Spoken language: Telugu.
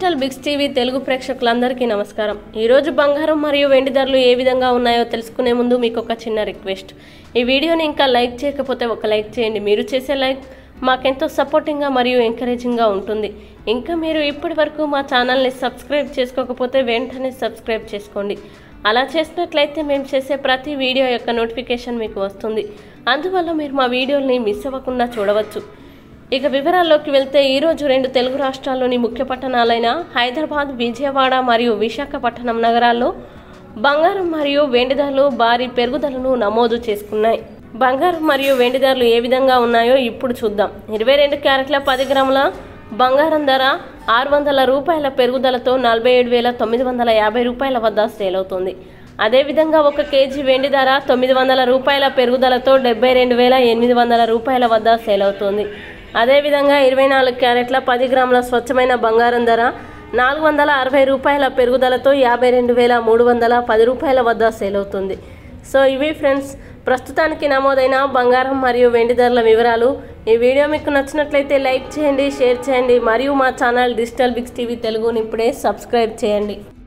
డిజిటల్ బిగ్స్ టీవీ తెలుగు ప్రేక్షకులందరికీ నమస్కారం ఈరోజు బంగారం మరియు వెండి ధరలు ఏ విధంగా ఉన్నాయో తెలుసుకునే ముందు మీకు ఒక చిన్న రిక్వెస్ట్ ఈ వీడియోని ఇంకా లైక్ చేయకపోతే ఒక లైక్ చేయండి మీరు చేసే లైక్ మాకెంతో సపోర్టింగ్గా మరియు ఎంకరేజింగ్గా ఉంటుంది ఇంకా మీరు ఇప్పటి వరకు మా ఛానల్ని సబ్స్క్రైబ్ చేసుకోకపోతే వెంటనే సబ్స్క్రైబ్ చేసుకోండి అలా చేసినట్లయితే మేము చేసే ప్రతి వీడియో యొక్క నోటిఫికేషన్ మీకు వస్తుంది అందువల్ల మీరు మా వీడియోని మిస్ అవ్వకుండా చూడవచ్చు ఇక వివరాల్లోకి వెళ్తే ఈరోజు రెండు తెలుగు రాష్ట్రాల్లోని ముఖ్య పట్టణాలైన హైదరాబాద్ విజయవాడ మరియు విశాఖపట్నం నగరాల్లో బంగారం మరియు వెండి ధరలు భారీ పెరుగుదలను నమోదు చేసుకున్నాయి బంగారం మరియు వెండి ధరలు ఏ విధంగా ఉన్నాయో ఇప్పుడు చూద్దాం ఇరవై రెండు క్యారెట్ల పది గ్రాముల బంగారం ధర ఆరు వందల రూపాయల పెరుగుదలతో నలభై ఏడు వేల తొమ్మిది వందల యాభై రూపాయల వద్ద సేల్ అవుతుంది అదేవిధంగా ఒక కేజీ వెండి ధర తొమ్మిది వందల రూపాయల పెరుగుదలతో డెబ్బై రెండు వేల ఎనిమిది వందల రూపాయల వద్ద సేల్ అవుతుంది అదేవిధంగా ఇరవై నాలుగు క్యారెట్ల పది గ్రాముల స్వచ్ఛమైన బంగారం ధర నాలుగు వందల అరవై రూపాయల పెరుగుదలతో యాభై రెండు వేల మూడు వందల పది రూపాయల వద్ద సేల్ అవుతుంది సో ఇవి ఫ్రెండ్స్ ప్రస్తుతానికి నమోదైన బంగారం మరియు వెండి ధరల వివరాలు ఈ వీడియో మీకు నచ్చినట్లయితే లైక్ చేయండి షేర్ చేయండి మరియు మా ఛానల్ డిజిటల్ బిగ్స్ టీవీ తెలుగుని ఇప్పుడే సబ్స్క్రైబ్ చేయండి